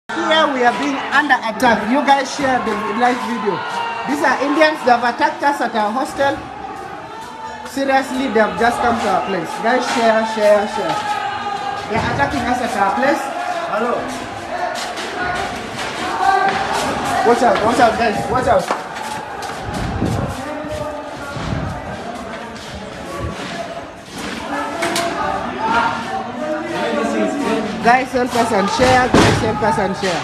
Here we are being under attack. You guys share the live video. These are Indians. They have attacked us at our hostel. Seriously, they have just come to our place. Guys, share, share, share. They are attacking us at our place. Hello. Watch out, watch out, guys. Watch out. Guys, help us and share. Guys, help us and share.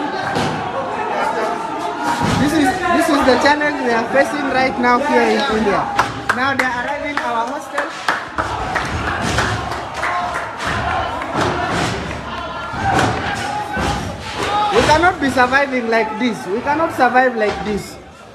This is this is the challenge we are facing right now here in India. Now they are arriving our hostel. We cannot be surviving like this. We cannot survive like this.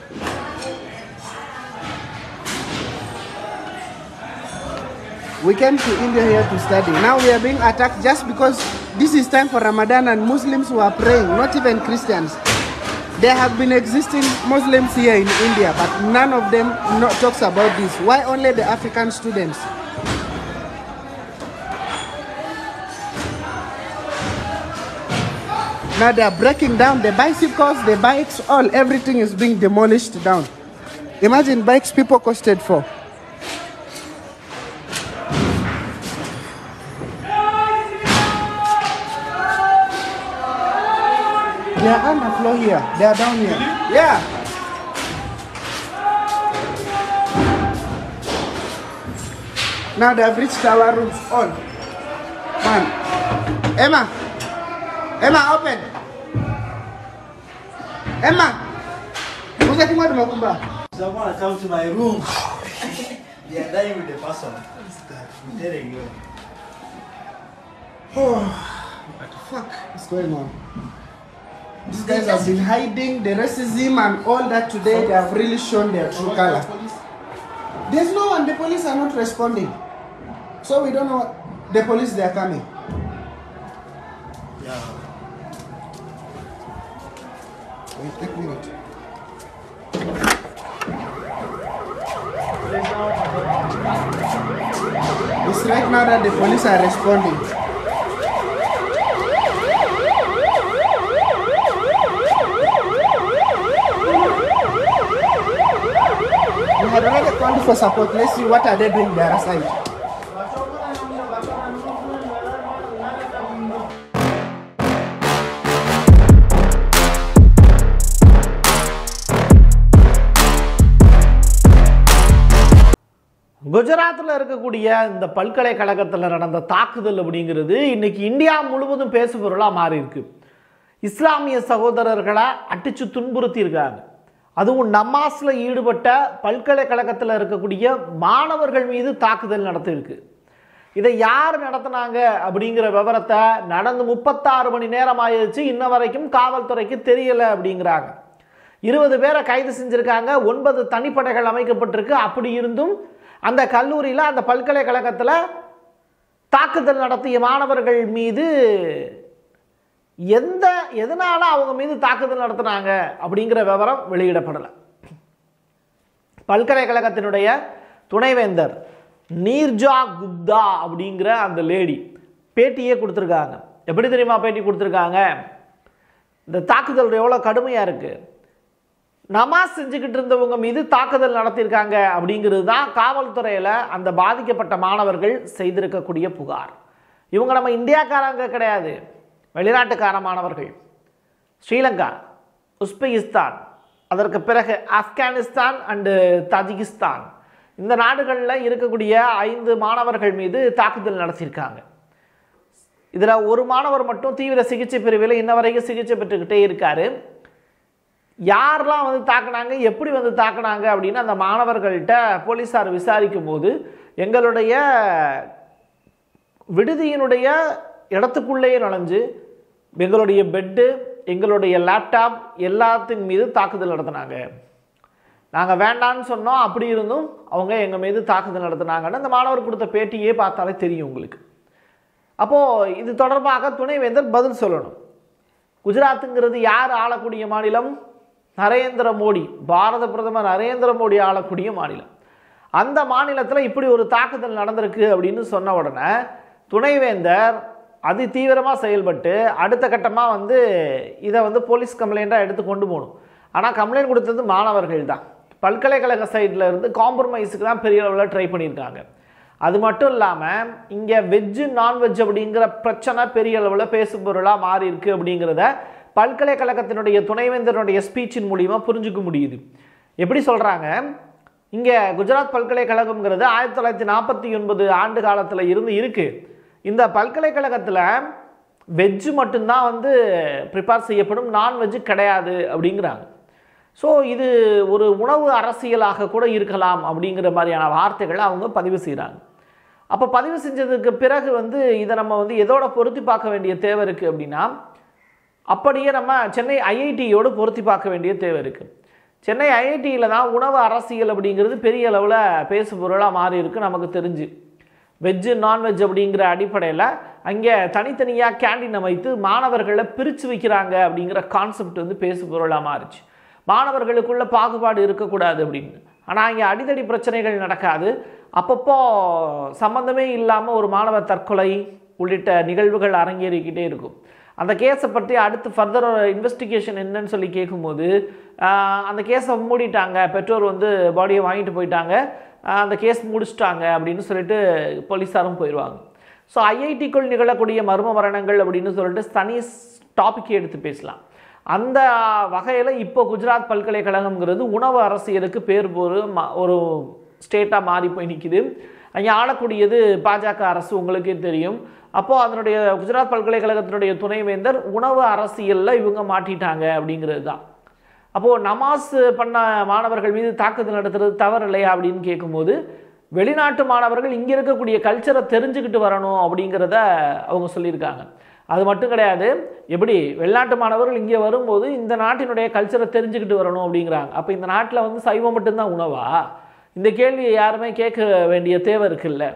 We came to India here to study. Now we are being attacked just because this is time for Ramadan and Muslims who are praying, not even Christians. There have been existing Muslims here in India, but none of them no, talks about this. Why only the African students? Now they are breaking down the bicycles, the bikes, all everything is being demolished down. Imagine bikes people costed for. They are on the floor here. They are down here. Yeah. Now they have reached our rooms all. Man. Emma. Emma, open. Emma. Uza kimwa tumakumba. Someone come to my room. they are dying with the person. I'm telling you. What the fuck is going on? These guys have been hiding the racism and all that today. They have really shown their true color. There's no one. The police are not responding. So we don't know what the police they are coming. Yeah. Wait, a minute. It's right now that the police are responding. We had already called for support. Let's see what are they doing the other side. குஜராத்தில் இருக்கக்கூடிய இந்த பல்கலைக்கழகத்தில் நடந்த தாக்குதல் அப்படிங்கிறது இன்னைக்கு India முழுவதும் பேசுபொருளாக மாறி இருக்கு இஸ்லாமிய சகோதரர்களை அடிச்சு துன்புறுத்தி இருக்காங்க அதுவும் நமாஸில் ஈடுபட்ட பல்கலைக்கழகத்தில் இருக்கக்கூடிய மாணவர்கள் மீது தாக்குதல் நடத்தியிருக்கு இதை யார் நடத்தினாங்க அப்படிங்கிற விவரத்தை நடந்து முப்பத்தாறு மணி நேரம் ஆயிடுச்சு இன்ன வரைக்கும் காவல்துறைக்கு தெரியலை அப்படிங்கிறாங்க இருபது பேரை கைது செஞ்சுருக்காங்க ஒன்பது தனிப்படைகள் அமைக்கப்பட்டிருக்கு அப்படி இருந்தும் அந்த கல்லூரியில் அந்த பல்கலைக்கழகத்தில் தாக்குதல் நடத்திய மாணவர்கள் மீது எந்த எதனால அவங்க மீது தாக்குதல் நடத்தினாங்க அப்படிங்கிற விவரம் வெளியிடப்படலை பல்கலைக்கழகத்தினுடைய துணைவேந்தர் நீர்ஜா குப்தா அப்படிங்கிற அந்த லேடி பேட்டியே கொடுத்துருக்காங்க எப்படி தெரியுமா பேட்டி கொடுத்துருக்காங்க இந்த தாக்குதல் எவ்வளோ கடுமையாக இருக்குது நமாஸ் செஞ்சுக்கிட்டு இருந்தவங்க மீது தாக்குதல் நடத்தியிருக்காங்க அப்படிங்கிறது தான் காவல்துறையில் அந்த பாதிக்கப்பட்ட மாணவர்கள் செய்திருக்கக்கூடிய புகார் இவங்க நம்ம இந்தியாக்காரங்க கிடையாது வெளிநாட்டுக்கார மாணவர்கள் ஸ்ரீலங்கா உஸ்பெகிஸ்தான் அதற்கு பிறகு ஆப்கானிஸ்தான் அண்டு தஜிகிஸ்தான் இந்த நாடுகளில் இருக்கக்கூடிய ஐந்து மாணவர்கள் மீது தாக்குதல் நடத்தியிருக்காங்க இதில் ஒரு மாணவர் மட்டும் தீவிர சிகிச்சை பிரிவில் இன்ன வரைக்கும் சிகிச்சை பெற்றுக்கிட்டே இருக்காரு யாரெல்லாம் வந்து தாக்குனாங்க எப்படி வந்து தாக்குனாங்க அப்படின்னு அந்த மாணவர்கள்ட்ட போலீஸார் விசாரிக்கும் போது எங்களுடைய விடுதியினுடைய இடத்துக்குள்ளேயே நுழைஞ்சு எங்களுடைய பெட்டு எங்களுடைய லேப்டாப் எல்லாத்தின் மீது தாக்குதல் நடத்தினாங்க நாங்கள் வேண்டான்னு சொன்னோம் அப்படி இருந்தும் அவங்க எங்கள் மீது தாக்குதல் நடத்தினாங்கன்னு அந்த மாணவர் கொடுத்த பேட்டியே பார்த்தாலே தெரியும் உங்களுக்கு அப்போது இது தொடர்பாக துணைவேந்தர் பதில் சொல்லணும் குஜராத்துங்கிறது யார் ஆளக்கூடிய மாநிலம் நரேந்திர மோடி பாரத பிரதமர் நரேந்திர மோடி ஆளக்கூடிய மாநிலம் அந்த மாநிலத்தில் இப்படி ஒரு தாக்குதல் நடந்திருக்கு அப்படின்னு சொன்ன உடனே துணைவேந்தர் அது தீவிரமாக செயல்பட்டு அடுத்த கட்டமாக வந்து இதை வந்து போலீஸ் கம்ப்ளைண்ட்டாக எடுத்து கொண்டு போகணும் ஆனால் கம்ப்ளைண்ட் கொடுத்தது மாணவர்கள் தான் பல்கலைக்கழக சைடில் இருந்து காம்ப்ரமைஸுக்கு தான் பெரிய அளவில் ட்ரை பண்ணியிருக்காங்க அது மட்டும் இல்லாமல் இங்கே வெஜ்ஜு நான்வெஜ் அப்படிங்கிற பிரச்சனை பெரிய அளவில் பேசும் பொருளாக மாறி இருக்கு அப்படிங்கிறத பல்கலைக்கழகத்தினுடைய துணைவேந்தருடைய ஸ்பீச்சின் மூலியமாக புரிஞ்சுக்க முடியுது எப்படி சொல்கிறாங்க இங்கே குஜராத் பல்கலைக்கழகம்ங்கிறது ஆயிரத்தி தொள்ளாயிரத்தி நாற்பத்தி ஒன்பது ஆண்டு காலத்தில் இருந்து இருக்குது இந்த பல்கலைக்கழகத்தில் வெஜ்ஜு மட்டும்தான் வந்து ப்ரிப்பேர் செய்யப்படும் நான்வெஜ்ஜு கிடையாது அப்படிங்கிறாங்க ஸோ இது ஒரு உணவு அரசியலாக கூட இருக்கலாம் அப்படிங்கிற மாதிரியான வார்த்தைகளை அவங்க பதிவு செய்கிறாங்க அப்போ பதிவு செஞ்சதுக்கு பிறகு வந்து இதை நம்ம வந்து எதோட பொருத்தி பார்க்க வேண்டிய தேவை இருக்குது அப்படின்னா அப்படியே நம்ம சென்னை ஐஐடியோடு பொருத்தி பார்க்க வேண்டிய தேவை இருக்குது சென்னை ஐஐடியில் தான் உணவு அரசியல் அப்படிங்கிறது பெரிய அளவில் பேசு பொருளாக மாறி இருக்கு நமக்கு தெரிஞ்சு வெஜ்ஜு நான்வெஜ் அப்படிங்கிற அடிப்படையில் அங்கே தனித்தனியாக கேண்டீனை வைத்து மாணவர்களை பிரித்து வைக்கிறாங்க அப்படிங்கிற கான்செப்ட் வந்து பேசு பொருளாக மாறிச்சு மாணவர்களுக்குள்ள பாகுபாடு இருக்கக்கூடாது அப்படின்னு ஆனால் இங்கே அடிதடி பிரச்சனைகள் நடக்காது அப்பப்போ சம்மந்தமே இல்லாமல் ஒரு மாணவர் தற்கொலை உள்ளிட்ட நிகழ்வுகள் அரங்கேறிக்கிட்டே இருக்கும் அந்த கேஸை பற்றி அடுத்து ஃபர்தர் இன்வெஸ்டிகேஷன் என்னன்னு சொல்லி கேட்கும்போது ஆஹ், அந்த கேஸை மூடிட்டாங்க பெற்றோர் வந்து பாடியை வாங்கிட்டு போயிட்டாங்க ஆஹ், அந்த கேஸ் முடிச்சிட்டாங்க அப்படின்னு சொல்லிட்டு போலீஸாரும் போயிடுவாங்க ஸோ ஐஐடிக்குள் நிகழக்கூடிய மர்ம மரணங்கள் அப்படின்னு சொல்லிட்டு தனி டாபிக் எடுத்து பேசலாம் அந்த வகையில் இப்போ குஜராத் பல்கலைக்கழகம்ங்கிறது உணவு அரசியலுக்கு பேர் ஒரு ம- ஒரு ஸ்டேட்டாக மாறி போய் நிற்கிது அங்கே ஆளக்கூடியது பாஜக அரசு உங்களுக்கே தெரியும் அப்போது அதனுடைய குஜராத் பல்கலைக்கழகத்தினுடைய துணைவேந்தர் உணவு அரசியலில் இவங்க மாட்டிட்டாங்க அப்படிங்கிறது தான் அப்போது நமாஸ் பண்ண மாணவர்கள் மீது தாக்குதல் நடத்துறது தவறு இல்லையா அப்படின்னு கேட்கும்போது வெளிநாட்டு மாணவர்கள் இங்கே இருக்கக்கூடிய கல்ச்சரை தெரிஞ்சுக்கிட்டு வரணும் அப்படிங்கிறத அவங்க சொல்லியிருக்காங்க அது மட்டும் கிடையாது எப்படி வெளிநாட்டு மாணவர்கள் இங்கே வரும்போது இந்த நாட்டினுடைய கல்ச்சரை தெரிஞ்சுக்கிட்டு வரணும் அப்படிங்கிறாங்க அப்போ இந்த நாட்டில் வந்து சைவம் மட்டும்தான் உணவா இந்த கேள்வியை யாருமே கேட்க வேண்டிய தேவை இருக்குல்ல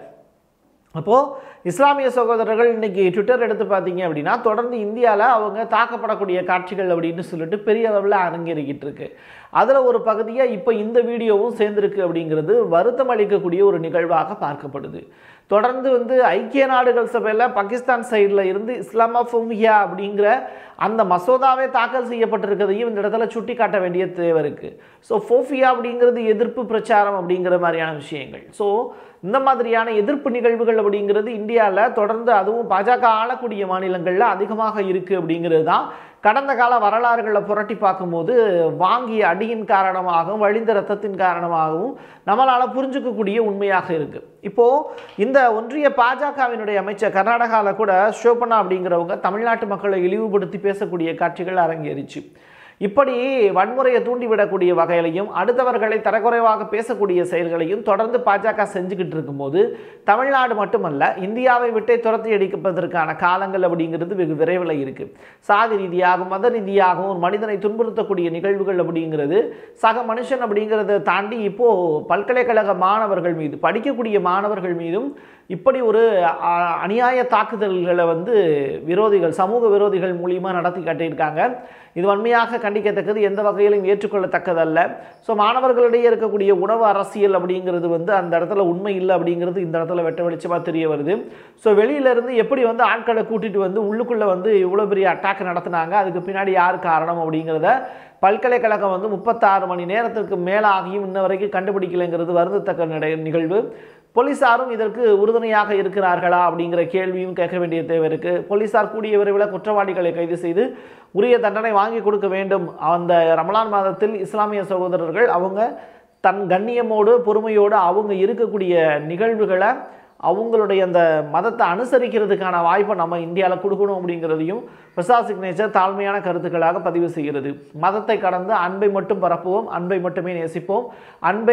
அப்போது இஸ்லாமிய சகோதரர்கள் இன்னைக்கு ட்விட்டர் எடுத்து பார்த்தீங்க அப்படின்னா தொடர்ந்து இந்தியாவில் அவங்க தாக்கப்படக்கூடிய காட்சிகள் அப்படின்னு சொல்லிட்டு பெரிய அளவில் அரங்கேறிக்கிட்டு இருக்கு அதில் ஒரு பகுதியாக இப்போ இந்த வீடியோவும் சேர்ந்திருக்கு அப்படிங்கிறது வருத்தம் அளிக்கக்கூடிய ஒரு நிகழ்வாக பார்க்கப்படுது தொடர்ந்து வந்து ஐக்கிய நாடுகள் சபையில் பாகிஸ்தான் சைடில் இருந்து இஸ்லாமோஃபோமியா அப்படிங்கிற அந்த மசோதாவே தாக்கல் செய்யப்பட்டிருக்கிறதையும் இந்த இடத்துல சுட்டி காட்ட வேண்டிய தேவை இருக்குது ஸோ ஃபோஃபியா அப்படிங்கிறது எதிர்ப்பு பிரச்சாரம் அப்படிங்கிற மாதிரியான விஷயங்கள் ஸோ இந்த மாதிரியான எதிர்ப்பு நிகழ்வுகள் அப்படிங்கிறது இந்தியாவில் தொடர்ந்து அதுவும் பாஜக ஆளக்கூடிய மாநிலங்களில் அதிகமாக இருக்குது அப்படிங்கிறது தான் கடந்த கால வரலாறுகளை புரட்டி பார்க்கும்போது வாங்கிய அடியின் காரணமாகவும் வழிந்த ரத்தத்தின் காரணமாகவும் நம்மளால் புரிஞ்சுக்கக்கூடிய உண்மையாக இருக்குது இப்போது இந்த ஒன்றிய பாஜகவினுடைய அமைச்சர் கர்நாடகாவில் கூட ஷோபனா அப்படிங்கிறவங்க தமிழ்நாட்டு மக்களை இழிவுபடுத்தி பேசக்கூடிய காட்சிகள் அரங்கேறிச்சு இப்படி வன்முறையை தூண்டிவிடக்கூடிய வகையிலையும் அடுத்தவர்களை தரக்குறைவாக பேசக்கூடிய செயல்களையும் தொடர்ந்து பாஜக செஞ்சுக்கிட்டு இருக்கும்போது தமிழ்நாடு மட்டுமல்ல இந்தியாவை விட்டே துரத்தி அடிப்பதற்கான காலங்கள் அப்படிங்கிறது வெகு விரைவில் இருக்கு சாதி ரீதியாகவும் மத ரீதியாகவும் ஒரு மனிதனை துன்புறுத்தக்கூடிய நிகழ்வுகள் அப்படிங்கிறது சக மனுஷன் அப்படிங்கிறத தாண்டி இப்போ பல்கலைக்கழக மாணவர்கள் மீது படிக்கக்கூடிய மாணவர்கள் மீதும் இப்படி ஒரு அ, அநியாய தாக்குதல்களை வந்து விரோதிகள் சமூக விரோதிகள் மூலியமாக நடத்தி காட்டியிருக்காங்க இது வன்மையாக கண்டிக்கத்தக்கது எந்த வகையிலும் ஏற்றுக்கொள்ளத்தக்கதல்ல ஸோ மாணவர்களிடையே இருக்கக்கூடிய உணவு அரசியல் அப்படிங்கிறது வந்து அந்த இடத்துல உண்மை இல்லை அப்படிங்கிறது இந்த இடத்துல வெட்ட வெளிச்சமாக தெரிய வருது ஸோ வெளியிலேருந்து எப்படி வந்து ஆட்களை கூட்டிகிட்டு வந்து உள்ளுக்குள்ளே வந்து இவ்வளோ பெரிய அட்டாக் நடத்துனாங்க அதுக்கு பின்னாடி யார் காரணம் அப்படிங்கிறத பல்கலைக்கழகம் வந்து முப்பத்தாறு மணி நேரத்திற்கு மேலாகியும் இன்ன வரைக்கும் கண்டுபிடிக்கலைங்கிறது வருந்தத்தக்க நிட- நிகழ்வு போலீசாரும் இதற்கு உறுதுணையாக இருக்கிறார்களா அப்படிங்கிற கேள்வியும் கேட்க வேண்டிய தேவை இருக்குது போலீசார் கூடிய விரைவில் குற்றவாளிகளை கைது செய்து உரிய தண்டனை வாங்கி கொடுக்க வேண்டும் அந்த ரமலான் மாதத்தில் இஸ்லாமிய சகோதரர்கள் அவங்க தன் கண்ணியமோடு பொறுமையோடு அவங்க இருக்கக்கூடிய நிகழ்வுகளை அவங்களுடைய அந்த மதத்தை அனுசரிக்கிறதுக்கான வாய்ப்பை நம்ம இந்தியாவில் கொடுக்கணும் அப்படிங்கிறதையும் பிரசாத் சிக்னேச்சர் தாழ்மையான கருத்துக்களாக பதிவு செய்கிறது மதத்தை கடந்து அன்பை மட்டும் பரப்புவோம் அன்பை மட்டுமே நேசிப்போம் அன்பே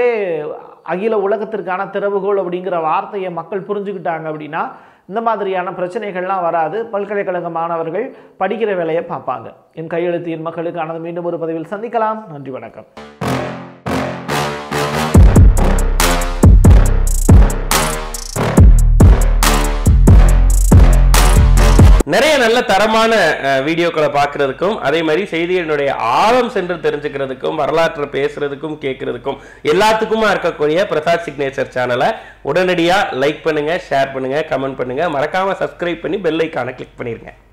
அகில உலகத்திற்கான திறவுகோல் அப்படிங்கிற வார்த்தையை மக்கள் புரிஞ்சுக்கிட்டாங்க அப்படின்னா இந்த மாதிரியான பிரச்சனைகள்லாம் வராது பல்கலைக்கழக மாணவர்கள் படிக்கிற வேலையை பார்ப்பாங்க என் கையெழுத்து என் மக்களுக்கானது மீண்டும் ஒரு பதிவில் சந்திக்கலாம் நன்றி வணக்கம் நிறைய நல்ல தரமான அஹ், வீடியோக்களை பார்க்கறதுக்கும் அதே மாதிரி செய்திகளினுடைய ஆழம் சென்று தெரிஞ்சுக்கிறதுக்கும் வரலாற்றை பேசுறதுக்கும் கேட்கறதுக்கும் எல்லாத்துக்குமா இருக்கக்கூடிய பிரசாத் சிக்னேச்சர் சேனலை உடனடியா லைக் பண்ணுங்க ஷேர் பண்ணுங்க கமெண்ட் பண்ணுங்க மறக்காம சப்ஸ்கிரைப் பண்ணி பெல் ஐக்கானை கிளிக் பண்ணிருங்க